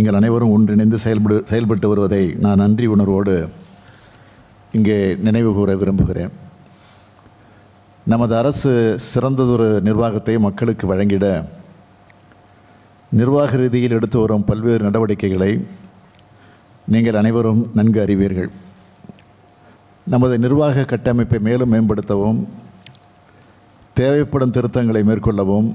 நீங்கள் அனைவரும் ஒன்றிணைந்து செயல்படு செயல்பட்டு வருவதை நான் நன்றி உணர்வோடு இங்கே நினைவு கூற விரும்புகிறேன் நமது அரசு சிறந்ததொரு நிர்வாகத்தை மக்களுக்கு வழங்கிட நிர்வாக ரீதியில் எடுத்து வரும் பல்வேறு நடவடிக்கைகளை நீங்கள் அனைவரும் நன்கு அறிவீர்கள் நமது நிர்வாக கட்டமைப்பை மேலும் மேம்படுத்தவும் தேவைப்படும் திருத்தங்களை மேற்கொள்ளவும்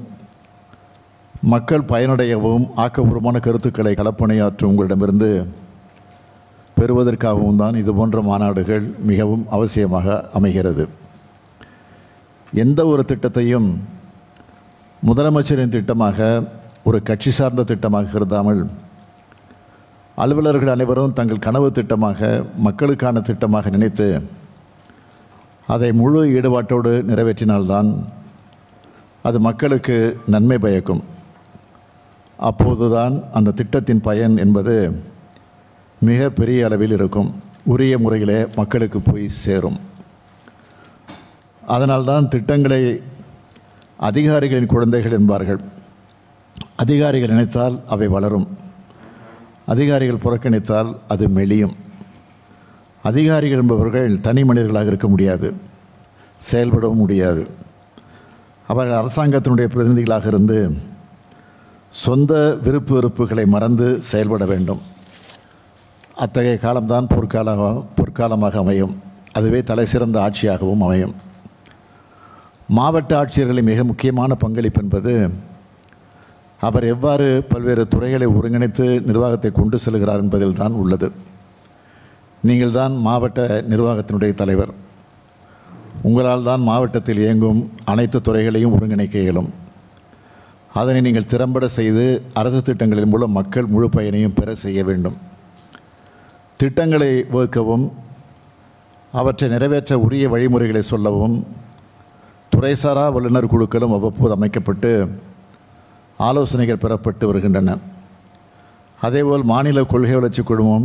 மக்கள் பயனடையவும் ஆக்கப்பூர்வமான கருத்துக்களை கலப்பணியாற்றும் உங்களிடமிருந்து பெறுவதற்காகவும் தான் இது போன்ற மாநாடுகள் மிகவும் அவசியமாக அமைகிறது எந்த ஒரு திட்டத்தையும் முதலமைச்சரின் திட்டமாக ஒரு கட்சி சார்ந்த திட்டமாக கருதாமல் அலுவலர்கள் அனைவரும் தங்கள் கனவு திட்டமாக மக்களுக்கான திட்டமாக நினைத்து அதை முழு ஈடுபாட்டோடு நிறைவேற்றினால்தான் அது மக்களுக்கு நன்மை பயக்கும் அப்போதுதான் அந்த திட்டத்தின் பயன் என்பது மிக பெரிய அளவில் இருக்கும் உரிய முறையிலே மக்களுக்கு போய் சேரும் அதனால்தான் திட்டங்களை அதிகாரிகளின் குழந்தைகள் என்பார்கள் அதிகாரிகள் நினைத்தால் அவை வளரும் அதிகாரிகள் புறக்கணித்தால் அது மெலியும் அதிகாரிகள் என்பவர்கள் தனி மனிதர்களாக இருக்க முடியாது செயல்படவும் முடியாது அவர்கள் அரசாங்கத்தினுடைய பிரதிநிதிகளாக இருந்து சொந்த விருப்பு வெறுப்புகளை மறந்து செயல்பட வேண்டும் அத்தகைய காலம்தான் பொற்கால பொற்காலமாக அமையும் அதுவே தலை சிறந்த ஆட்சியாகவும் அமையும் மாவட்ட ஆட்சியர்களின் மிக முக்கியமான பங்களிப்பு என்பது அவர் எவ்வாறு பல்வேறு துறைகளை ஒருங்கிணைத்து நிர்வாகத்தை கொண்டு செல்கிறார் என்பதில் தான் உள்ளது நீங்கள் தான் மாவட்ட நிர்வாகத்தினுடைய தலைவர் உங்களால் தான் மாவட்டத்தில் இயங்கும் அனைத்து துறைகளையும் ஒருங்கிணைக்க இயலும் அதனை நீங்கள் திறம்பட செய்து அரசு திட்டங்களின் மூலம் மக்கள் முழு பயனையும் பெற செய்ய வேண்டும் திட்டங்களை வகுக்கவும் அவற்றை நிறைவேற்ற உரிய வழிமுறைகளை சொல்லவும் துறைசாரா வல்லுநர் குழுக்களும் அவ்வப்போது அமைக்கப்பட்டு ஆலோசனைகள் பெறப்பட்டு வருகின்றன அதேபோல் மாநில கொள்கை வளர்ச்சி குழுமம்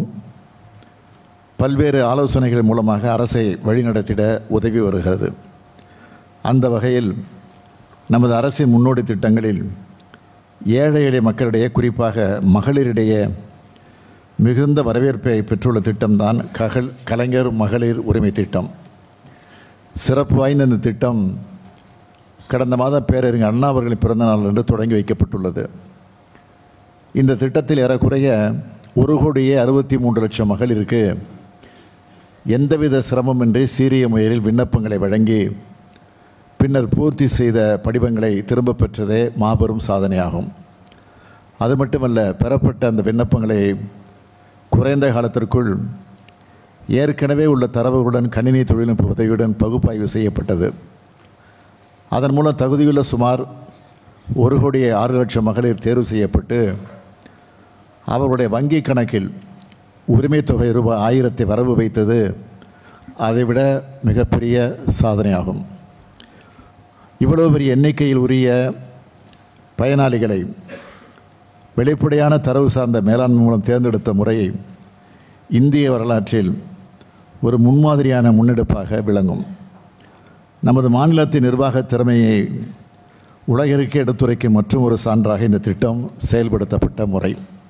பல்வேறு ஆலோசனைகள் மூலமாக அரசை வழிநடத்திட உதவி வருகிறது அந்த வகையில் நமது அரசின் முன்னோடி திட்டங்களில் ஏழை எளிய மக்களிடையே குறிப்பாக மகளிரிடையே மிகுந்த வரவேற்பை பெற்றுள்ள திட்டம்தான் ககல் கலைஞர் மகளிர் உரிமை திட்டம் சிறப்பு வாய்ந்த இந்த திட்டம் கடந்த மாதம் பேரறிஞர் அண்ணா அவர்களின் பிறந்த நாள் என்று தொடங்கி வைக்கப்பட்டுள்ளது இந்த திட்டத்தில் ஏறக்குறைய ஒரு கோடியே அறுபத்தி மூன்று லட்சம் மகளிருக்கு எந்தவித சிரமமின்றி சீரிய முறையில் விண்ணப்பங்களை வழங்கி பின்னர் பூர்த்தி செய்த படிவங்களை திரும்ப பெற்றதே மாபெரும் சாதனையாகும் அது மட்டுமல்ல பெறப்பட்ட அந்த விண்ணப்பங்களை குறைந்த காலத்திற்குள் ஏற்கனவே உள்ள தரவுகளுடன் கணினி தொழில்நுட்ப உதவியுடன் பகுப்பாய்வு செய்யப்பட்டது அதன் மூலம் தகுதியுள்ள சுமார் ஒரு கோடியே ஆறு லட்சம் மகளிர் தேர்வு செய்யப்பட்டு அவர்களுடைய வங்கி கணக்கில் உரிமை தொகை ரூபாய் ஆயிரத்தை வரவு வைத்தது அதைவிட மிகப்பெரிய சாதனையாகும் இவ்வளவு பெரிய எண்ணிக்கையில் உரிய பயனாளிகளை வெளிப்படையான தரவு சார்ந்த மேலாண்மை மூலம் தேர்ந்தெடுத்த முறையை இந்திய வரலாற்றில் ஒரு முன்மாதிரியான முன்னெடுப்பாக விளங்கும் நமது மாநிலத்தின் நிர்வாக திறமையை உலகிற்கு எடுத்துரைக்கும் மற்றும் ஒரு சான்றாக இந்த திட்டம் செயல்படுத்தப்பட்ட முறை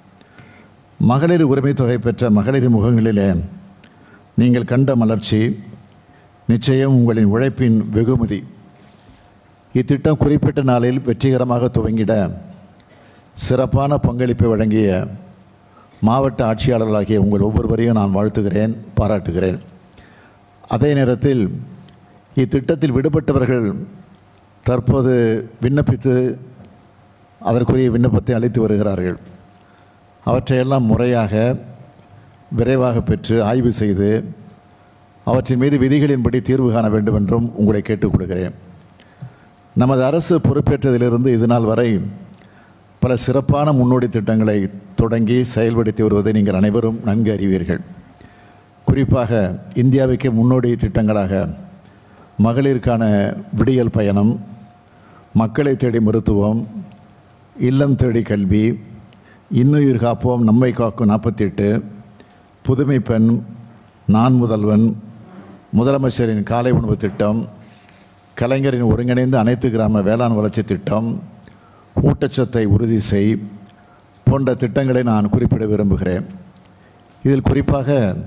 மகளிர் உரிமை தொகை பெற்ற மகளிர் முகங்களிலே நீங்கள் கண்ட மலர்ச்சி நிச்சயம் உங்களின் உழைப்பின் வெகுமதி இத்திட்டம் குறிப்பிட்ட நாளில் வெற்றிகரமாக துவங்கிட சிறப்பான பங்களிப்பை வழங்கிய மாவட்ட ஆட்சியாளர்களாகிய உங்கள் ஒவ்வொருவரையும் நான் வாழ்த்துகிறேன் பாராட்டுகிறேன் அதே நேரத்தில் இத்திட்டத்தில் விடுபட்டவர்கள் தற்போது விண்ணப்பித்து அதற்குரிய விண்ணப்பத்தை அளித்து வருகிறார்கள் அவற்றையெல்லாம் முறையாக விரைவாக பெற்று ஆய்வு செய்து அவற்றின் மீது விதிகளின்படி தீர்வு காண வேண்டும் என்றும் உங்களை கேட்டுக்கொள்கிறேன் நமது அரசு பொறுப்பேற்றதிலிருந்து இது நாள் வரை பல சிறப்பான முன்னோடி திட்டங்களை தொடங்கி செயல்படுத்தி வருவதை நீங்கள் அனைவரும் நன்கு அறிவீர்கள் குறிப்பாக இந்தியாவுக்கே முன்னோடி திட்டங்களாக மகளிருக்கான விடியல் பயணம் மக்களை தேடி மருத்துவம் இல்லம் தேடி கல்வி இன்னுயிர் காப்போம் நம்மை காக்கும் நாற்பத்தி எட்டு புதுமை பெண் நான் முதல்வன் முதலமைச்சரின் காலை உணவு திட்டம் கலைஞரின் ஒருங்கிணைந்த அனைத்து கிராம வேளாண் வளர்ச்சி திட்டம் ஊட்டச்சத்தை உறுதி செய் போன்ற திட்டங்களை நான் குறிப்பிட விரும்புகிறேன் இதில் குறிப்பாக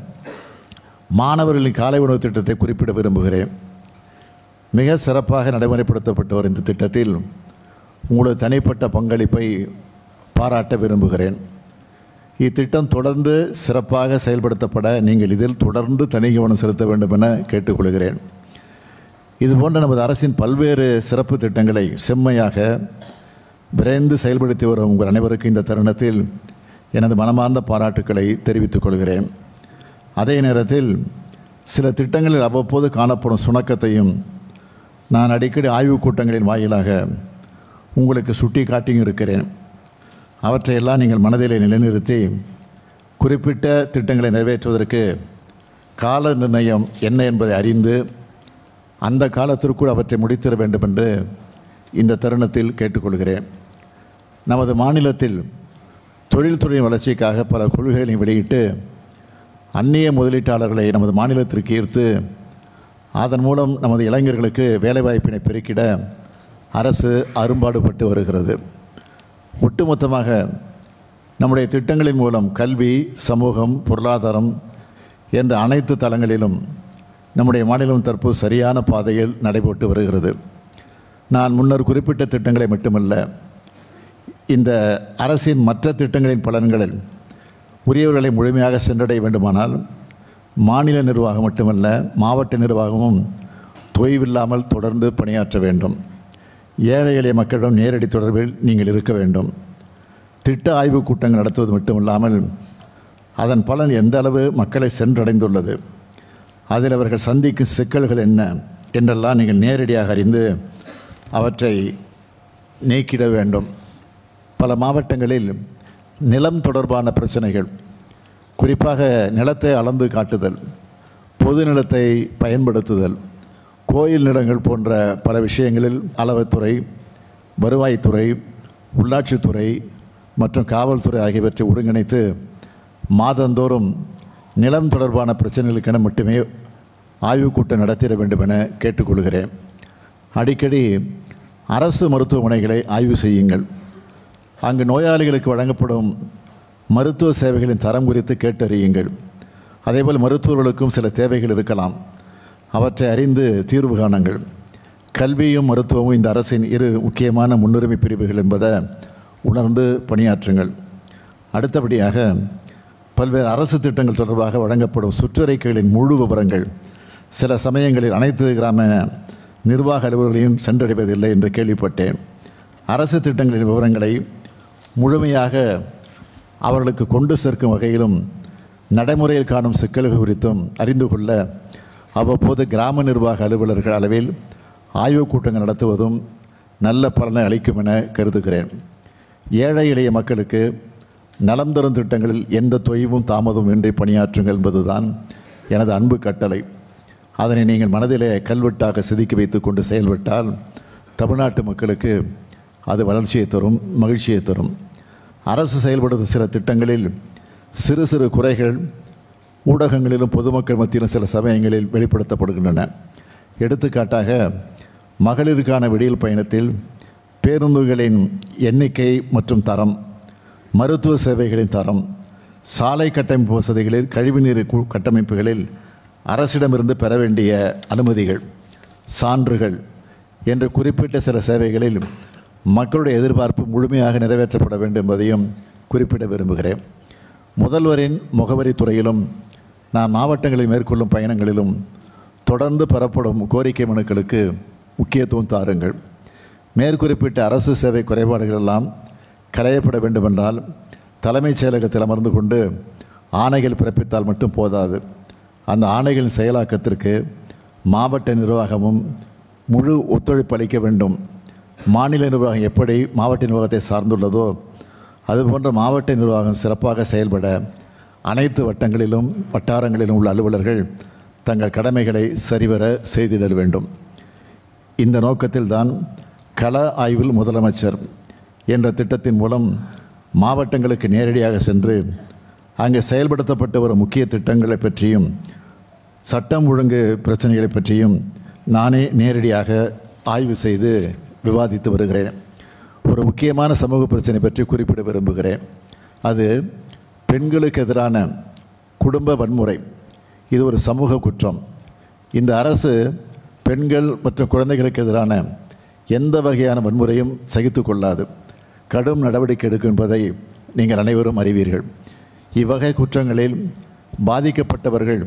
மாணவர்களின் காலை உணவு திட்டத்தை குறிப்பிட விரும்புகிறேன் மிக சிறப்பாக நடைமுறைப்படுத்தப்பட்டு வரும் இந்த திட்டத்தில் உங்களது தனிப்பட்ட பங்களிப்பை பாராட்ட விரும்புகிறேன் இத்திட்டம் தொடர்ந்து சிறப்பாக செயல்படுத்தப்பட நீங்கள் இதில் தொடர்ந்து தனி கவனம் செலுத்த வேண்டும் என கேட்டுக்கொள்கிறேன் இதுபோன்ற நமது அரசின் பல்வேறு சிறப்பு திட்டங்களை செம்மையாக விரைந்து செயல்படுத்தி வரும் உங்கள் அனைவருக்கும் இந்த தருணத்தில் எனது மனமார்ந்த பாராட்டுக்களை தெரிவித்துக் கொள்கிறேன் அதே நேரத்தில் சில திட்டங்களில் அவ்வப்போது காணப்படும் சுணக்கத்தையும் நான் அடிக்கடி ஆய்வுக் கூட்டங்களின் வாயிலாக உங்களுக்கு சுட்டி காட்டியும் இருக்கிறேன் அவற்றையெல்லாம் நீங்கள் மனதிலே நிலைநிறுத்தி குறிப்பிட்ட திட்டங்களை நிறைவேற்றுவதற்கு கால நிர்ணயம் என்ன என்பதை அறிந்து அந்த காலத்திற்குள் அவற்றை முடித்திட வேண்டும் என்று இந்த தருணத்தில் கேட்டுக்கொள்கிறேன் நமது மாநிலத்தில் தொழில்துறையின் வளர்ச்சிக்காக பல கொள்கைகளை வெளியிட்டு அந்நிய முதலீட்டாளர்களை நமது மாநிலத்திற்கு ஈர்த்து அதன் மூலம் நமது இளைஞர்களுக்கு வேலைவாய்ப்பினை பெருக்கிட அரசு அரும்பாடுபட்டு வருகிறது ஒட்டுமொத்தமாக நம்முடைய திட்டங்களின் மூலம் கல்வி சமூகம் பொருளாதாரம் என்ற அனைத்து தளங்களிலும் நம்முடைய மாநிலம் தற்போது சரியான பாதையில் நடைபெற்று வருகிறது நான் முன்னர் குறிப்பிட்ட திட்டங்களை மட்டுமல்ல இந்த அரசின் மற்ற திட்டங்களின் பலன்களில் உரியவர்களை முழுமையாக சென்றடைய வேண்டுமானால் மாநில நிர்வாகம் மட்டுமல்ல மாவட்ட நிர்வாகமும் தொய்வில்லாமல் தொடர்ந்து பணியாற்ற வேண்டும் ஏழை எளிய மக்களிடம் நேரடி தொடர்பில் நீங்கள் இருக்க வேண்டும் திட்ட ஆய்வுக் கூட்டங்கள் நடத்துவது மட்டுமில்லாமல் அதன் பலன் எந்த அளவு மக்களை சென்றடைந்துள்ளது அதில் அவர்கள் சந்திக்கும் சிக்கல்கள் என்ன என்றெல்லாம் நீங்கள் நேரடியாக அறிந்து அவற்றை நீக்கிட வேண்டும் பல மாவட்டங்களில் நிலம் தொடர்பான பிரச்சனைகள் குறிப்பாக நிலத்தை அளந்து காட்டுதல் பொது நிலத்தை பயன்படுத்துதல் கோயில் நிலங்கள் போன்ற பல விஷயங்களில் அளவுத்துறை வருவாய்த்துறை உள்ளாட்சித்துறை மற்றும் காவல்துறை ஆகியவற்றை ஒருங்கிணைத்து மாதந்தோறும் நிலம் தொடர்பான பிரச்சனைகளுக்கென மட்டுமே ஆய்வுக் கூட்டம் நடத்திட வேண்டும் என கேட்டுக்கொள்கிறேன் அடிக்கடி அரசு மருத்துவமனைகளை ஆய்வு செய்யுங்கள் அங்கு நோயாளிகளுக்கு வழங்கப்படும் மருத்துவ சேவைகளின் தரம் குறித்து கேட்டறியுங்கள் அதேபோல் மருத்துவர்களுக்கும் சில தேவைகள் இருக்கலாம் அவற்றை அறிந்து தீர்வு காணுங்கள் கல்வியும் மருத்துவமும் இந்த அரசின் இரு முக்கியமான முன்னுரிமை பிரிவுகள் என்பதை உணர்ந்து பணியாற்றுங்கள் அடுத்தபடியாக பல்வேறு அரசு திட்டங்கள் தொடர்பாக வழங்கப்படும் சுற்றறிக்கைகளின் முழு விவரங்கள் சில சமயங்களில் அனைத்து கிராம நிர்வாக அலுவலர்களையும் சென்றடைவதில்லை என்று கேள்விப்பட்டேன் அரசு திட்டங்களின் விவரங்களை முழுமையாக அவர்களுக்கு கொண்டு சேர்க்கும் வகையிலும் நடைமுறையில் காணும் சிக்கல்கள் குறித்தும் அறிந்து கொள்ள அவ்வப்போது கிராம நிர்வாக அலுவலர்கள் அளவில் ஆய்வுக் கூட்டங்கள் நடத்துவதும் நல்ல பலனை அளிக்கும் என கருதுகிறேன் ஏழை எளிய மக்களுக்கு நலம் தரும் திட்டங்களில் எந்த தொய்வும் தாமதமும் இன்றி பணியாற்றுங்கள் என்பதுதான் எனது அன்பு கட்டளை அதனை நீங்கள் மனதிலே கல்வெட்டாக செதுக்கி வைத்துக்கொண்டு செயல்பட்டால் தமிழ்நாட்டு மக்களுக்கு அது வளர்ச்சியை தரும் மகிழ்ச்சியை தரும் அரசு செயல்படுத்தும் சில திட்டங்களில் சிறு சிறு குறைகள் ஊடகங்களிலும் பொதுமக்கள் மத்தியிலும் சில சமயங்களில் வெளிப்படுத்தப்படுகின்றன எடுத்துக்காட்டாக மகளிருக்கான விடியல் பயணத்தில் பேருந்துகளின் எண்ணிக்கை மற்றும் தரம் மருத்துவ சேவைகளின் தரம் சாலை கட்டமைப்பு வசதிகளில் கழிவுநீர் கு- கட்டமைப்புகளில் அரசிடமிருந்து பெற வேண்டிய அனுமதிகள் சான்றுகள் என்று குறிப்பிட்ட சில சேவைகளில் மக்களுடைய எதிர்பார்ப்பு முழுமையாக நிறைவேற்றப்பட வேண்டும் என்பதையும் குறிப்பிட விரும்புகிறேன் முதல்வரின் முகவரித் துறையிலும் நான் மாவட்டங்களில் மேற்கொள்ளும் பயணங்களிலும் தொடர்ந்து பெறப்படும் கோரிக்கை மனுக்களுக்கு முக்கியத்துவம் தாருங்கள் மேற்குறிப்பிட்ட அரசு சேவை குறைபாடுகள் எல்லாம் களையப்பட வேண்டுமென்றால் தலைமைச் செயலகத்தில் அமர்ந்து கொண்டு ஆணைகள் பிறப்பித்தால் மட்டும் போதாது அந்த ஆணைகளின் செயலாக்கத்திற்கு மாவட்ட நிர்வாகமும் முழு ஒத்துழைப்பு அளிக்க வேண்டும் மாநில நிர்வாகம் எப்படி மாவட்ட நிர்வாகத்தை சார்ந்துள்ளதோ அதுபோன்ற மாவட்ட நிர்வாகம் சிறப்பாக செயல்பட அனைத்து வட்டங்களிலும் வட்டாரங்களிலும் உள்ள அலுவலர்கள் தங்கள் கடமைகளை சரிவர செய்திடல் வேண்டும் இந்த நோக்கத்தில்தான் கள ஆய்வில் முதலமைச்சர் என்ற திட்டத்தின் மூலம் மாவட்டங்களுக்கு நேரடியாக சென்று அங்கே செயல்படுத்தப்பட்டு வரும் முக்கிய திட்டங்களை பற்றியும் சட்டம் ஒழுங்கு பிரச்சனைகளை பற்றியும் நானே நேரடியாக ஆய்வு செய்து விவாதித்து வருகிறேன் ஒரு முக்கியமான சமூக பிரச்சனை பற்றி குறிப்பிட விரும்புகிறேன் அது பெண்களுக்கு எதிரான குடும்ப வன்முறை இது ஒரு சமூக குற்றம் இந்த அரசு பெண்கள் மற்றும் குழந்தைகளுக்கு எதிரான எந்த வகையான வன்முறையும் சகித்து கொள்ளாது கடும் நடவடிக்கை எடுக்கும் என்பதை நீங்கள் அனைவரும் அறிவீர்கள் இவ்வகை குற்றங்களில் பாதிக்கப்பட்டவர்கள்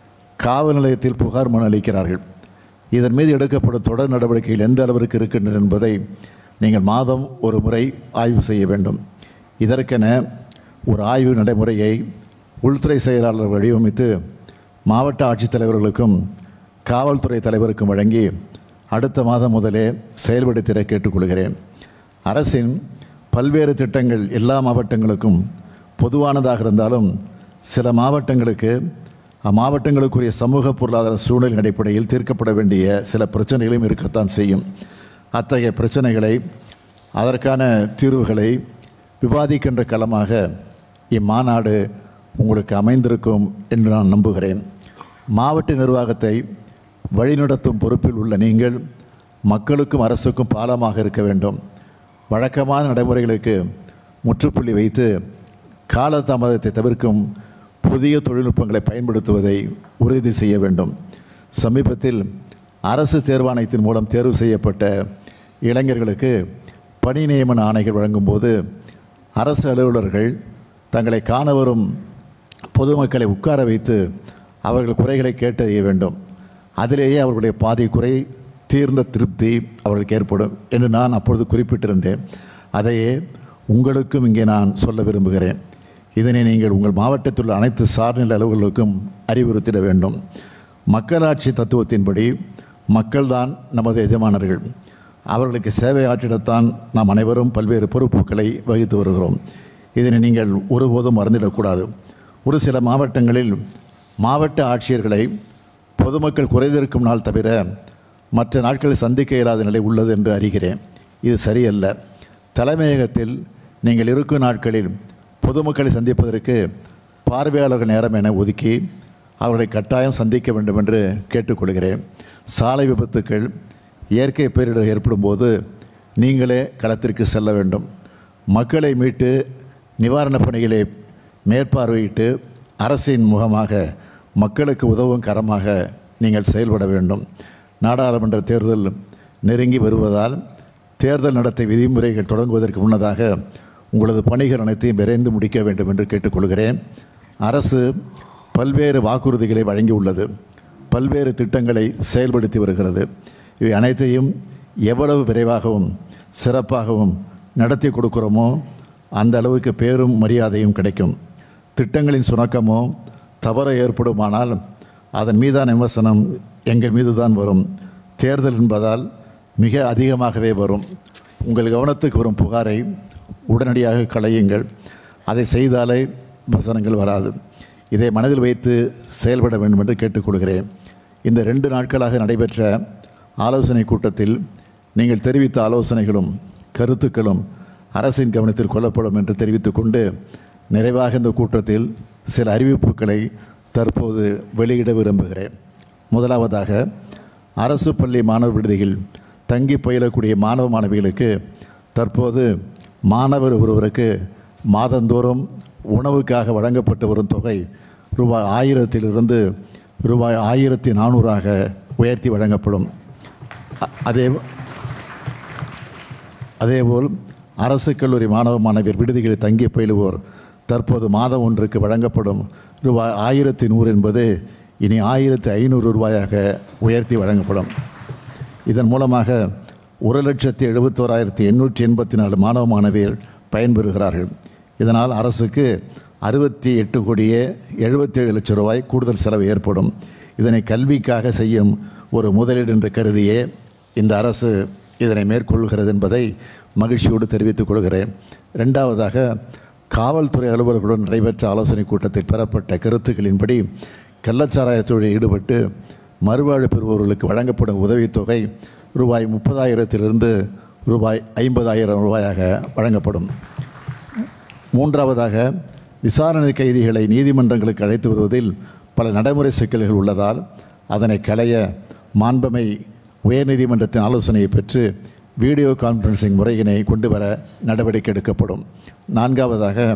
காவல் நிலையத்தில் புகார் மனு அளிக்கிறார்கள் இதன் மீது எடுக்கப்படும் தொடர் நடவடிக்கைகள் எந்த அளவிற்கு இருக்கின்றன என்பதை நீங்கள் மாதம் ஒரு முறை ஆய்வு செய்ய வேண்டும் இதற்கென ஒரு ஆய்வு நடைமுறையை உள்துறை செயலாளர் வடிவமைத்து மாவட்ட ஆட்சித்தலைவர்களுக்கும் காவல்துறை தலைவருக்கும் வழங்கி அடுத்த மாதம் முதலே செயல்படுத்திட கேட்டுக்கொள்கிறேன் அரசின் பல்வேறு திட்டங்கள் எல்லா மாவட்டங்களுக்கும் பொதுவானதாக இருந்தாலும் சில மாவட்டங்களுக்கு அம்மாவட்டங்களுக்குரிய சமூக பொருளாதார சூழலின் அடிப்படையில் தீர்க்கப்பட வேண்டிய சில பிரச்சனைகளும் இருக்கத்தான் செய்யும் அத்தகைய பிரச்சனைகளை அதற்கான தீர்வுகளை விவாதிக்கின்ற களமாக இம்மாநாடு உங்களுக்கு அமைந்திருக்கும் என்று நான் நம்புகிறேன் மாவட்ட நிர்வாகத்தை வழிநடத்தும் பொறுப்பில் உள்ள நீங்கள் மக்களுக்கும் அரசுக்கும் பாலமாக இருக்க வேண்டும் வழக்கமான நடைமுறைகளுக்கு முற்றுப்புள்ளி வைத்து காலதாமதத்தை தவிர்க்கும் புதிய தொழில்நுட்பங்களை பயன்படுத்துவதை உறுதி செய்ய வேண்டும் சமீபத்தில் அரசு தேர்வாணையத்தின் மூலம் தேர்வு செய்யப்பட்ட இளைஞர்களுக்கு பணி நியமன ஆணைகள் வழங்கும்போது அரசு அலுவலர்கள் தங்களை காண வரும் பொதுமக்களை உட்கார வைத்து அவர்கள் குறைகளை கேட்டறிய வேண்டும் அதிலேயே அவர்களுடைய பாதி குறை தீர்ந்த திருப்தி அவர்களுக்கு ஏற்படும் என்று நான் அப்பொழுது குறிப்பிட்டிருந்தேன் அதையே உங்களுக்கும் இங்கே நான் சொல்ல விரும்புகிறேன் இதனை நீங்கள் உங்கள் மாவட்டத்தில் உள்ள அனைத்து சார்நிலை அலுவலர்களுக்கும் அறிவுறுத்திட வேண்டும் மக்களாட்சி தத்துவத்தின்படி மக்கள்தான் நமது எஜமானர்கள் அவர்களுக்கு சேவை ஆற்றிடத்தான் நாம் அனைவரும் பல்வேறு பொறுப்புகளை வகித்து வருகிறோம் இதனை நீங்கள் ஒருபோதும் மறந்திடக்கூடாது ஒரு சில மாவட்டங்களில் மாவட்ட ஆட்சியர்களை பொதுமக்கள் குறைந்திருக்கும் நாள் தவிர மற்ற நாட்களில் சந்திக்க இயலாத நிலை உள்ளது என்று அறிகிறேன் இது சரியல்ல தலைமையகத்தில் நீங்கள் இருக்கும் நாட்களில் பொதுமக்களை சந்திப்பதற்கு பார்வையாளர்கள் நேரம் என ஒதுக்கி அவர்களை கட்டாயம் சந்திக்க வேண்டும் என்று கேட்டுக்கொள்கிறேன் சாலை விபத்துக்கள் இயற்கை பேரிடர் ஏற்படும் போது நீங்களே களத்திற்கு செல்ல வேண்டும் மக்களை மீட்டு நிவாரணப் பணிகளை மேற்பார்வையிட்டு அரசின் முகமாக மக்களுக்கு உதவும் கரமாக நீங்கள் செயல்பட வேண்டும் நாடாளுமன்ற தேர்தல் நெருங்கி வருவதால் தேர்தல் நடத்தை விதிமுறைகள் தொடங்குவதற்கு முன்னதாக உங்களது பணிகள் அனைத்தையும் விரைந்து முடிக்க வேண்டும் என்று கேட்டுக்கொள்கிறேன் அரசு பல்வேறு வாக்குறுதிகளை வழங்கியுள்ளது பல்வேறு திட்டங்களை செயல்படுத்தி வருகிறது இவை அனைத்தையும் எவ்வளவு விரைவாகவும் சிறப்பாகவும் நடத்தி கொடுக்கிறோமோ அந்த அளவுக்கு பேரும் மரியாதையும் கிடைக்கும் திட்டங்களின் சுணக்கமோ தவறு ஏற்படுமானால் அதன் மீதான விமர்சனம் எங்கள் மீது தான் வரும் தேர்தல் என்பதால் மிக அதிகமாகவே வரும் உங்கள் கவனத்துக்கு வரும் புகாரை உடனடியாக களையுங்கள் அதை செய்தாலே விமர்சனங்கள் வராது இதை மனதில் வைத்து செயல்பட வேண்டும் என்று கேட்டுக்கொள்கிறேன் இந்த ரெண்டு நாட்களாக நடைபெற்ற ஆலோசனை கூட்டத்தில் நீங்கள் தெரிவித்த ஆலோசனைகளும் கருத்துக்களும் அரசின் கவனத்தில் கொள்ளப்படும் என்று தெரிவித்துக்கொண்டு நிறைவாக இந்த கூட்டத்தில் சில அறிவிப்புகளை தற்போது வெளியிட விரும்புகிறேன் முதலாவதாக அரசு பள்ளி மாணவர் விடுதியில் தங்கி பயிலக்கூடிய மாணவ மாணவிகளுக்கு தற்போது மாணவர் ஒருவருக்கு மாதந்தோறும் உணவுக்காக வழங்கப்பட்டு வரும் தொகை ரூபாய் ஆயிரத்திலிருந்து ரூபாய் ஆயிரத்தி நானூறாக உயர்த்தி வழங்கப்படும் அ- அதே அதேபோல் அரசு கல்லூரி மாணவ மாணவியர் விடுதிகளில் தங்கி பயிலுவோர் தற்போது மாதம் ஒன்றுக்கு வழங்கப்படும் ரூபாய் ஆயிரத்தி நூறு என்பது இனி ஆயிரத்தி ஐநூறு ரூபாயாக உயர்த்தி வழங்கப்படும் இதன் மூலமாக ஒரு லட்சத்தி எழுபத்தோராயிரத்தி எண்ணூற்றி எண்பத்தி நாலு மாணவ மாணவியர் பயன்பெறுகிறார்கள் இதனால் அரசுக்கு அறுபத்தி எட்டு கோடியே எழுபத்தேழு லட்சம் ரூபாய் கூடுதல் செலவு ஏற்படும் இதனை கல்விக்காக செய்யும் ஒரு முதலீடு என்று கருதியே இந்த அரசு இதனை மேற்கொள்கிறது என்பதை மகிழ்ச்சியோடு தெரிவித்துக் கொள்கிறேன் ரெண்டாவதாக காவல்துறை அலுவலர்களுடன் நடைபெற்ற ஆலோசனைக் கூட்டத்தில் பெறப்பட்ட கருத்துக்களின்படி கள்ளச்சாராய தொழிலில் ஈடுபட்டு மறுவாழ்வு பெறுபவர்களுக்கு வழங்கப்படும் உதவித்தொகை ரூபாய் முப்பதாயிரத்திலிருந்து ரூபாய் ஐம்பதாயிரம் ரூபாயாக வழங்கப்படும் மூன்றாவதாக விசாரணை கைதிகளை நீதிமன்றங்களுக்கு அழைத்து வருவதில் பல நடைமுறை சிக்கல்கள் உள்ளதால் அதனை களைய மாண்பமை உயர்நீதிமன்றத்தின் ஆலோசனையை பெற்று வீடியோ கான்ஃபரன்சிங் முறையினை கொண்டு வர நடவடிக்கை எடுக்கப்படும் நான்காவதாக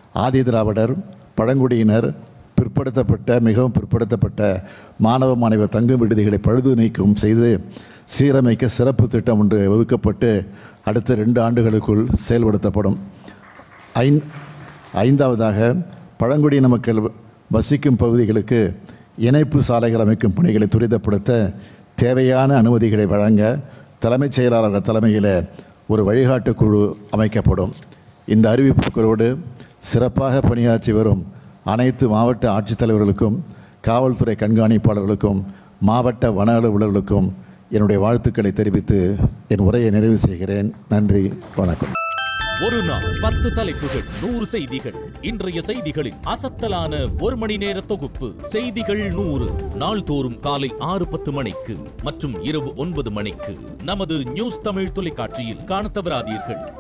ஆதி திராவிடர் பழங்குடியினர் பிற்படுத்தப்பட்ட மிகவும் பிற்படுத்தப்பட்ட மாணவ மாணவர் தங்கும் விடுதிகளை பழுது நீக்கம் செய்து சீரமைக்க சிறப்பு திட்டம் ஒன்று வகுக்கப்பட்டு அடுத்த ரெண்டு ஆண்டுகளுக்குள் செயல்படுத்தப்படும் ஐந் ஐந்தாவதாக பழங்குடியின மக்கள் வசிக்கும் பகுதிகளுக்கு இணைப்பு சாலைகள் அமைக்கும் பணிகளை துரிதப்படுத்த தேவையான அனுமதிகளை வழங்க தலைமைச் செயலாளர் தலைமையில் ஒரு வழிகாட்டு குழு அமைக்கப்படும் இந்த அறிவிப்புகளோடு சிறப்பாக பணியாற்றி வரும் அனைத்து மாவட்ட ஆட்சித்தலைவர்களுக்கும் காவல்துறை கண்காணிப்பாளர்களுக்கும் மாவட்ட வன அலுவலர்களுக்கும் என்னுடைய வாழ்த்துக்களை தெரிவித்து என் உரையை நிறைவு செய்கிறேன் நன்றி வணக்கம் ஒரு நாள் பத்து தலைப்புகள் நூறு செய்திகள் இன்றைய செய்திகளின் அசத்தலான ஒரு மணி நேர தொகுப்பு செய்திகள் நூறு நாள்தோறும் காலை ஆறு பத்து மணிக்கு மற்றும் இரவு ஒன்பது மணிக்கு நமது நியூஸ் தமிழ் தொலைக்காட்சியில் காணத் தவறாதீர்கள்